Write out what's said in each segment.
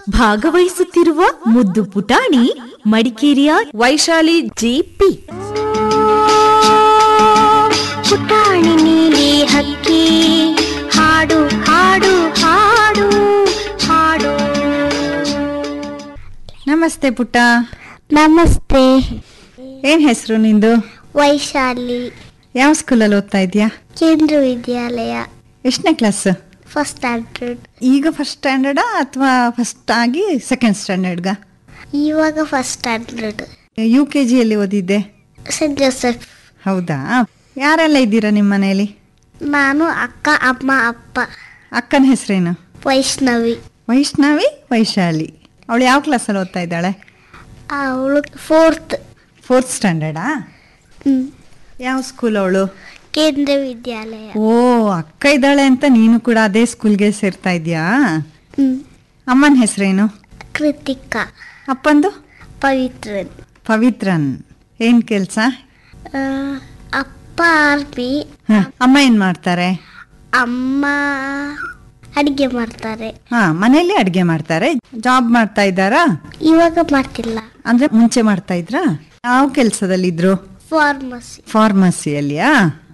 ಭಾಗವಹಿಸುತ್ತಿರುವ ಮುದ್ದು ಪುಟಾಣಿ ಮಡಿಕೇರಿಯ ವೈಶಾಲಿ ಜಿ ಪಿ ಪುಟಾಣಿ ನೀಲಿ ಹಕ್ಕಿ ಹಾಡು ಹಾಡು ಹಾಡು ಹಾಡು ನಮಸ್ತೆ ಪುಟ್ಟ ನಮಸ್ತೆ ಏನ್ ಹೆಸರು ನಿಂದು ವೈಶಾಲಿ ಯಾವ ಸ್ಕೂಲಲ್ಲಿ ಓದ್ತಾ ಇದೀಯಾ ಕೇಂದ್ರ ವಿದ್ಯಾಲಯ ಎಷ್ಟನೇ ಕ್ಲಾಸ್ ಫಸ್ಟ್ ಸ್ಟ್ಯಾಂಡರ್ಡ್ ಈಗ ಫಸ್ಟ್ ಸ್ಟ್ಯಾಂಡರ್ಡಾ ಅಥವಾ ಫಸ್ಟ್ ಆಗಿ ಸೆಕೆಂಡ್ ಸ್ಟ್ಯಾಂಡರ್ಡ್ಗ ಇವಾಗ ಫಸ್ಟ್ ಸ್ಟ್ಯಾಂಡರ್ಡ್ ಯು ಕೆ ಜಿಯಲ್ಲಿ ಓದಿದ್ದೆ ಸೆಂಟ್ ಜೋಸೆಫ್ ಹೌದಾ ಯಾರೆಲ್ಲ ಇದ್ದೀರಾ ನಿಮ್ಮ ಮನೆಯಲ್ಲಿ ನಾನು ಅಕ್ಕ ಅಮ್ಮ ಅಪ್ಪ ಅಕ್ಕನ ಹೆಸರೇನು ವೈಷ್ಣವಿ ವೈಷ್ಣವಿ ವೈಶಾಲಿ ಅವಳು ಯಾವ ಕ್ಲಾಸಲ್ಲಿ ಓದ್ತಾ ಇದ್ದಾಳೆ ಅವಳು ಫೋರ್ತ್ ಫೋರ್ತ್ ಸ್ಟ್ಯಾಂಡರ್ಡಾ ಯಾವ ಸ್ಕೂಲ್ ಅವಳು ಕೇಂದ್ರ ವಿದ್ಯಾಲಯ ಓ ಅಕ್ಕ ಇದ್ದಾಳೆ ಅಂತ ನೀನು ಕೂಡ ಅದೇ ಸ್ಕೂಲ್ಗೆ ಸೇರ್ತಾ ಇದೀಯಾ ಹ್ಮ್. ಅಮ್ಮನ ಹೆಸರೇನು ಕೃತಿಕಾ ಅಪ್ಪಂದು ಪವಿತ್ರನ್ ಪವಿತ್ರನ್ ಏನ್ ಕೆಲ್ಸ ಆ, ಅಪ್ಪ ಆರ್ಮಿ ಹ, ಅಮ್ಮ ಏನ್ ಮಾಡ್ತಾರೆ ಅಮ್ಮ ಅಡಿಗೆ ಮಾಡ್ತಾರೆ ಹಾ ಮನೆಯಲ್ಲಿ ಅಡ್ಗೆ ಮಾಡ್ತಾರೆ ಜಾಬ್ ಮಾಡ್ತಾ ಇದ್ದಾರಾ ಇವಾಗ ಮಾಡ್ತಿಲ್ಲ ಅಂದ್ರೆ ಮುಂಚೆ ಮಾಡ್ತಾ ಇದ್ರಾ ಯಾವ ಕೆಲ್ಸದಲ್ಲಿದ್ರು ಫಾರ್ಮಸಿ ಫಾರ್ಮಸಿಯಲ್ಲಿಯಾ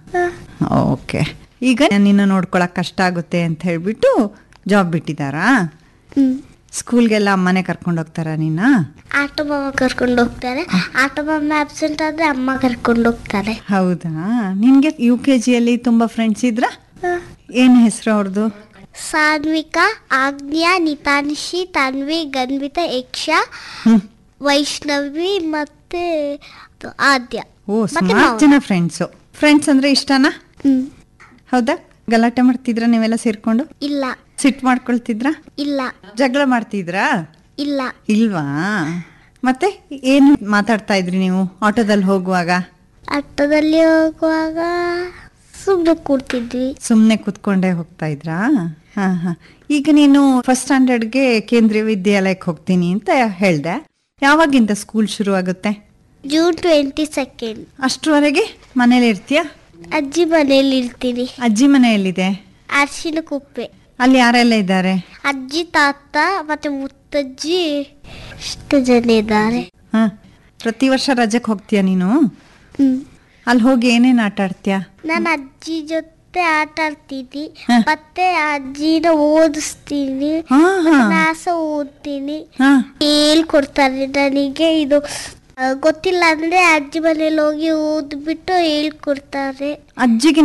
ಓಕೆ ಈಗ ನಿನ್ನ ನೋಡ್ಕೊಳಕ್ ಕಷ್ಟ ಆಗುತ್ತೆ ಅಂತ ಹೇಳ್ಬಿಟ್ಟು ಜಾಬ್ ಬಿಟ್ಟಿದ್ದಾರಾ ಸ್ಕೂಲ್ಗೆಲ್ಲ ಅಮ್ಮನೆ ಕರ್ಕೊಂಡು ಹೋಗ್ತಾರಾ ನಿನ್ನ ಆಟೋ ಮಾಮ ಕರ್ಕೊಂಡು ಹೋಗ್ತಾರೆ ಆಟೋ ಮಾಮ ಆಬ್ಸೆಂಟ್ ಆದ್ರೆ ಅಮ್ಮ ಕರ್ಕೊಂಡು ಹೋಗ್ತಾರೆ ಹೌದಾ ನಿನ್ಗೆ ಯು ಕೆ ಜಿಯಲ್ಲಿ ತುಂಬಾ ಫ್ರೆಂಡ್ಸ್ ಇದ್ರ ಏನ್ ಹೆಸರು ಅವ್ರದ್ದು ಸಾನ್ವಿಕಾ ಆಜ್ಞಾ ನಿತಾನ್ಶಿ ತನ್ವಿ ಗನ್ವಿತ ಯಕ್ಷ ಹ್ಮ್ ವೈಷ್ಣವಿ ಮತ್ತೆ ಆದ್ಯ ಓ ಮತ್ತೆ ಸುಮಾರು ನಾವು. ಜನ ಫ್ರೆಂಡ್ಸು ಫ್ರೆಂಡ್ಸ್ ಅಂದ್ರೆ ಇಷ್ಟನಾ ಹ್ಮ್. ಹೌದಾ ಗಲಾಟೆ ಮಾಡ್ತಿದ್ರ ನೀವೆಲ್ಲ ಸೇರ್ಕೊಂಡು ಇಲ್ಲ ಸಿಟ್ಟು ಮಾಡ್ಕೊಳ್ತಿದ್ರಾ ಇಲ್ಲ ಜಗಳ ಮಾಡ್ತಿದ್ರಾ ಇಲ್ಲ ಇಲ್ವಾ ಮತ್ತೆ ಏನು ಮಾತಾಡ್ತಾ ಇದ್ರಿ ನೀವು ಆಟೋದಲ್ಲಿ ಹೋಗುವಾಗ ಆಟೋದಲ್ಲಿ ಹೋಗುವಾಗ ಸುಮ್ಮನೆ ಕೂರ್ತಿದ್ವಿ ಸುಮ್ಮನೆ ಕೂತ್ಕೊಂಡೇ ಹೋಗ್ತಾ ಇದ್ರಾ ಹಾ ಹಾ ಈಗ ನೀನು ಫಸ್ಟ್ ಸ್ಟ್ಯಾಂಡರ್ಡ್ಗೆ ಕೇಂದ್ರೀಯ ವಿದ್ಯಾಲಯಕ್ಕೆ ಹೋಗ್ತೀನಿ ಅಂತ ಹೇಳ್ದೆ ಯಾವಾಗಿಂದ ಸ್ಕೂಲ್ ಶುರು ಆಗುತ್ತೆ ಜೂನ್ ಟ್ವೆಂಟಿ ಸೆಕೆಂಡ್ ಅಷ್ಟರವರೆಗೆ ಮನೇಲಿ ಇರ್ತೀಯಾ ಅಜ್ಜಿ ಮನೇಲಿ ಇರ್ತೀನಿ ಅಜ್ಜಿ ಮನೆಯಲ್ಲಿದೆ ಅರ್ಶಿನ ಕುಪ್ಪೆ ಅಲ್ಲಿ ಯಾರೆಲ್ಲ ಇದ್ದಾರೆ ಅಜ್ಜಿ ತಾತ ಮತ್ತೆ ಮುತ್ತಜ್ಜಿ ಇಷ್ಟು ಜನ ಇದ್ದಾರೆ ಹಾ ಪ್ರತಿ ವರ್ಷ ರಜೆಗೆ ಹೋಗ್ತೀಯಾ ನೀನು ಹ್ಮ್ ಅಲ್ಲಿ ಹೋಗಿ ಏನೇನು ಆಟ ಆಡ್ತೀಯಾ ನಾನು ಅಜ್ಜಿ ಜೊತೆ ಆಟ ಆಡ್ತೀನಿ ಹ. ಮತ್ತೆ ಅಜ್ಜಿನ ಓದಿಸ್ತೀನಿ ಹಾ ಹಾ ನಾಸ ಓದ್ತೀನಿ ಹಾ ಹೇಳ್ಕೊಡ್ತಾರೆ ನನಗೆ ಇದು ಆ, ಗೊತ್ತಿಲ್ಲ ಅಂದ್ರೆ ಅಜ್ಜಿ ಮನೇಲಿ ಹೋಗಿ ಓದ್ಬಿಟ್ಟು ಹೇಳ್ಕೊಡ್ತಾರೆ ಅಜ್ಜಿಗೆ